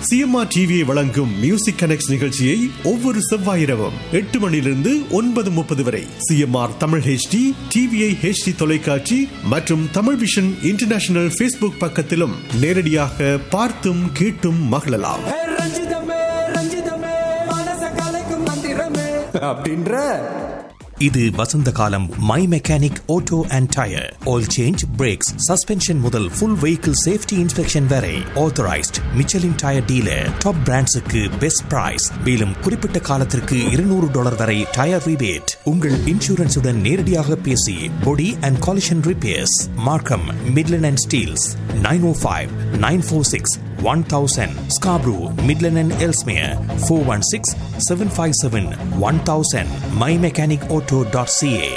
CMR டிவியை வழங்கும் music connect நிகழ்ச்சியை ஒவ்வொரு செவ்வாயிரவும் எட்டு மணியிலிருந்து ஒன்பது முப்பது வரை CMR Tamil HD TVI HD தொலைக்காட்சி மற்றும் தமிழ் விஷன் இன்டர்நேஷனல் ஃபேஸ்புக் பக்கத்திலும் நேரடியாக பார்த்தும் கேட்டும் மகிழலாம் ஏ ரஞ்சிதமே ரஞ்சிதமே மனச கலைக்கும் மந்திரமே அப்படின்ற இது வசந்த காலம் my mechanic auto and tyre oil change brakes suspension முதல் ஃபுல் வெஹிக்கிள் சேஃப்டி இன்ஸ்பெக்ஷன் வரை authorised Michelin tyre dealer top பிராண்ட்ஸுக்கு பெஸ்ட் பிரைஸ் மேலும் குறிப்பிட்ட காலத்திற்கு இருநூறு டாலர் வரை டயர் ரிபேட் உங்கள் இன்சூரன்ஸுடன் நேரடியாக பேசி body and collision repairs Markham Midland and Steeles nine O five nine four six one thousand Scarborough Midland and Ellesmere four one six seven five seven one thousand my mechanic auto dot CA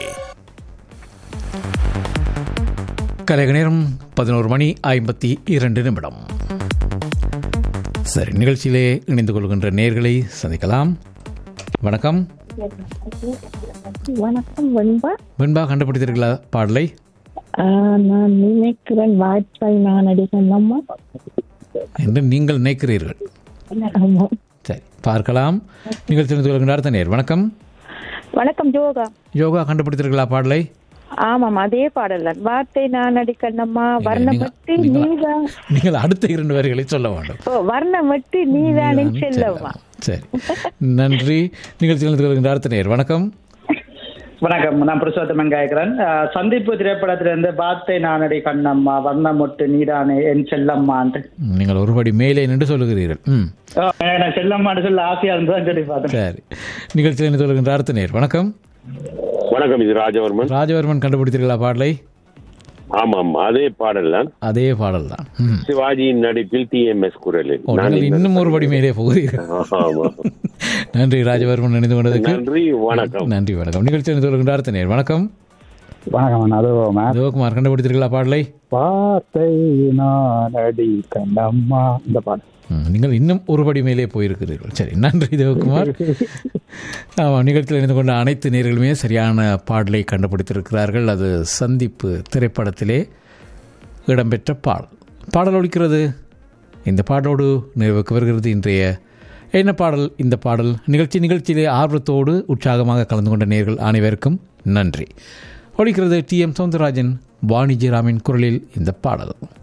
கலைக நேரம் பதினோரு மணி ஐம்பத்தி இரண்டு நிமிடம் சரி நிகழ்ச்சியிலே இணைந்து கொள்கின்ற நேர்களை சந்திக்கலாம் வணக்கம் வணக்கம் வெண்பா வெண்பா கண்டுபிடித்தீர்களா பாடலை ஆஹ் நான் நினைக்கிறேன் வாய்ப்பை நான் அடிக்கணும் அம்மா என்று நீங்கள் நினைக்கிறீர்கள் ஆமா சரி பார்க்கலாம் நிகழ்ச்சி இணைந்து கொள்கின்ற அடுத்த நேர் வணக்கம் வணக்கம் ஜோகா யோகா கண்டுபிடித்தீர்களா பாடலை ஆமாம் அதே பாடல் தான் வார்த்தை நான் அடிக்கணும்மா வர்ணமட்டி நீங்கள் நீதான் நீங்கள் அடுத்த இரண்டு வரிகளை சொல்ல வேண்டும் ஓ வர்ணமட்டி நீதானின் செல்லம்மா சரி நன்றி நிகழ்ச்சி இணைந்து கொள்கின்ற அடுத்த நேர் வணக்கம் வணக்கம் நான் புருஷோத்தமன் கேட்கிறேன் அஹ், சந்திப்பு திரைப்படத்திலிருந்து வார்த்தை நானடி கண்ணம்மா வர்ணமொட்டு நீடானே என் செல்லம்மான்ட்டு ம், நீங்கள் ஒருபடி மேலே நின்று சொல்லுகிறீர்கள் ம் அஹ், நான் செல்லம்மான்னு சொல்ல ஆசையா இருந்ததான் சொல்லி பார்த்தேன் சரி நிகழ்ச்சியில் இணைந்து கொள்கின்ற அடுத்த நேர் வணக்கம் வணக்கம் இது ராஜவர்மன் ராஜவர்மன் கண்டுபிடித்தீர்களா பாடலை ஆமாம் அதே பாடல் தான் அதே பாடல் தான் ம். சிவாஜியின் நடிப்பில் டிஎம்எஸ் குரலில் ஓ, நான் நீங்கள் இந்த- இன்னும் ஒருபடி மேலே போகிறீர்கள் ஆமா. நன்றி ராஜவர்மன் இணைந்து கொண்டதுக்கு நன்றி வணக்கம் நன்றி வணக்கம் நிகழ்ச்சி இணைந்து கொள்கின்ற அடுத்த நேர் வணக்கம் வணக்கம் அதுவும் சிவகுமார் கண்டுபிடித்தீர்களா பாடலை வார்த்தை நான் அடி கண்ணம்மா இந்த பாட்டு ம், நீங்கள் இன்னும் ஒருபடி மேலே போயிருக்கிறீர்கள் சரி நன்றி தேவகுமார் ஆமாம் நிகழ்ச்சியில் இணைந்து கொண்ட அனைத்து நேர்களுமே சரியான பாடலை கண்டுபிடித்திருக்கிறார்கள் அது சந்திப்பு திரைப்படத்திலே இடம்பெற்ற பாடல் பாடல் ஒலிக்கிறது இந்த பாடலோடு நிறைவுக்கு வருகிறது இன்றைய என்ன பாடல் இந்த பாடல் நிகழ்ச்சி நிகழ்ச்சியிலே ஆர்வத்தோடு உற்சாகமாக கலந்து கொண்ட நேர்கள் அனைவருக்கும் நன்றி ஒலிக்கிறது டி எம் சவுந்தரராஜன் வாணிஜிராமின் குரலில் இந்த பாடல்